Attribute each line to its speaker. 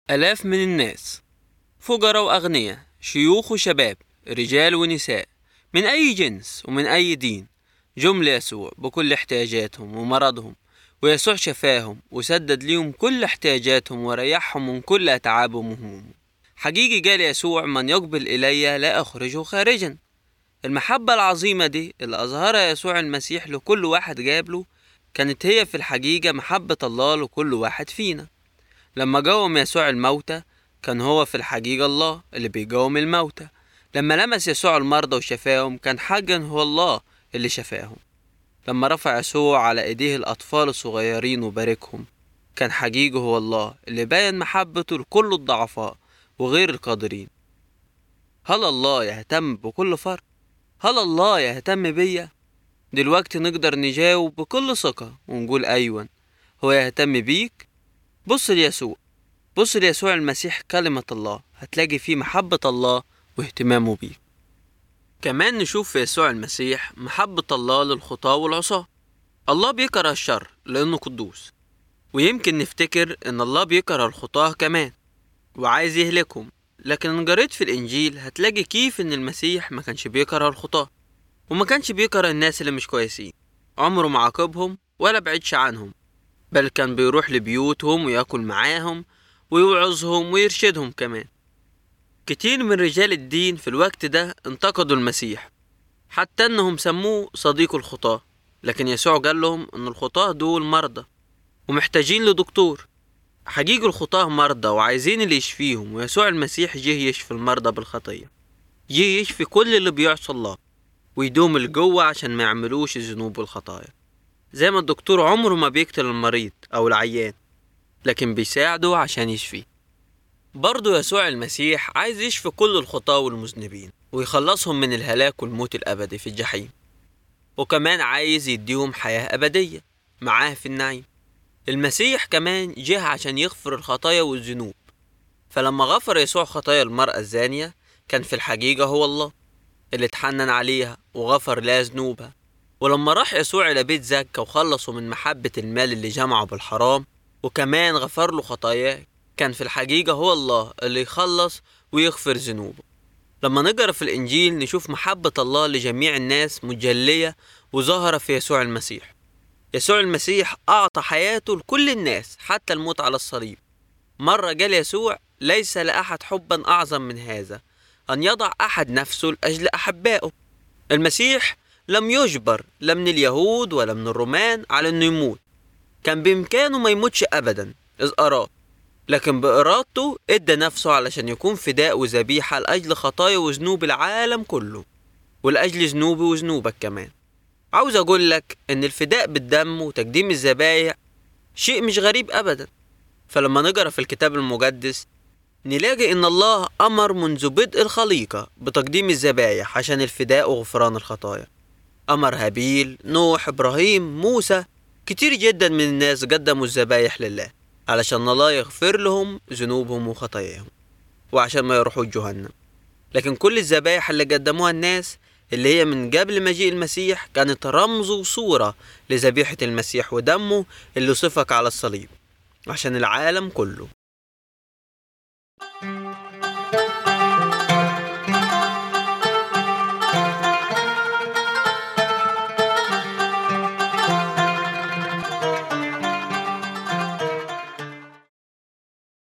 Speaker 1: آلاف من الناس فقراء وأغنياء شيوخ وشباب رجال ونساء من أي جنس ومن أي دين جم ليسوع بكل احتياجاتهم ومرضهم ويسوع شفاهم وسدد ليهم كل احتياجاتهم وريحهم من كل أتعابهم وهمومهم حقيقي قال يسوع من يقبل إلي لا أخرجه خارجا المحبة العظيمة دي اللي أظهرها يسوع المسيح لكل واحد جابله كانت هي في الحقيقة محبة الله لكل واحد فينا لما جاوم يسوع الموتى كان هو في الحقيقة الله اللي بيجاوم الموتى لما لمس يسوع المرضى وشفاهم كان حقا هو الله اللي شفاهم لما رفع يسوع على ايديه الاطفال الصغيرين وباركهم كان حقيقي هو الله اللي بين محبته لكل الضعفاء وغير القادرين هل الله يهتم بكل فرد هل الله يهتم بيا دلوقتي نقدر نجاوب بكل ثقة ونقول أيوة هو يهتم بيك بص ليسوع بص ليسوع المسيح كلمة الله هتلاقي فيه محبة الله واهتمامه بيك كمان نشوف في يسوع المسيح محبة الله للخطاة والعصاة الله بيكره الشر لأنه قدوس ويمكن نفتكر إن الله بيكره الخطاة كمان وعايز يهلكهم لكن إن قريت في الإنجيل هتلاقي كيف إن المسيح ما كانش بيكره الخطاة وما كانش بيكره الناس اللي مش كويسين عمره ما عاقبهم ولا بعدش عنهم بل كان بيروح لبيوتهم وياكل معاهم ويوعظهم ويرشدهم كمان كتير من رجال الدين في الوقت ده انتقدوا المسيح حتى انهم سموه صديق الخطاة لكن يسوع قال لهم ان الخطاة دول مرضى ومحتاجين لدكتور حقيقي الخطاة مرضى وعايزين اللي يشفيهم ويسوع المسيح جه يشفي المرضى بالخطية جه يشفي كل اللي بيعصى الله ويدوم الجوة عشان ما يعملوش الذنوب والخطايا زي ما الدكتور عمره ما بيقتل المريض أو العيان لكن بيساعده عشان يشفيه برضه يسوع المسيح عايز يشفي كل الخطاة والمذنبين ويخلصهم من الهلاك والموت الأبدي في الجحيم وكمان عايز يديهم حياة أبدية معاه في النعيم المسيح كمان جه عشان يغفر الخطايا والذنوب فلما غفر يسوع خطايا المرأة الزانية كان في الحقيقة هو الله اللي اتحنن عليها وغفر لها ذنوبها ولما راح يسوع إلى بيت زكا وخلصه من محبة المال اللي جمعه بالحرام وكمان غفر له خطاياه كان في الحقيقة هو الله اللي يخلص ويغفر ذنوبه لما نقرأ في الإنجيل نشوف محبة الله لجميع الناس مجلية وظاهرة في يسوع المسيح يسوع المسيح أعطى حياته لكل الناس حتى الموت على الصليب مرة قال يسوع ليس لأحد حبا أعظم من هذا أن يضع أحد نفسه لأجل أحبائه المسيح لم يجبر لا من اليهود ولا من الرومان على أنه يموت كان بإمكانه ما يموتش أبدا إذ أراد لكن بإرادته إدى نفسه علشان يكون فداء وذبيحة لأجل خطايا وذنوب العالم كله ولأجل ذنوبي وذنوبك كمان عاوز أقول لك إن الفداء بالدم وتقديم الذبايح شيء مش غريب أبدا فلما نقرأ في الكتاب المقدس نلاقي إن الله أمر منذ بدء الخليقة بتقديم الذبايح عشان الفداء وغفران الخطايا أمر هابيل نوح إبراهيم موسى كتير جدا من الناس قدموا الذبايح لله علشان الله يغفر لهم ذنوبهم وخطاياهم وعشان ما يروحوا جهنم لكن كل الذبايح اللي قدموها الناس اللي هي من قبل مجيء المسيح كانت رمز وصورة لذبيحة المسيح ودمه اللي صفك على الصليب عشان العالم كله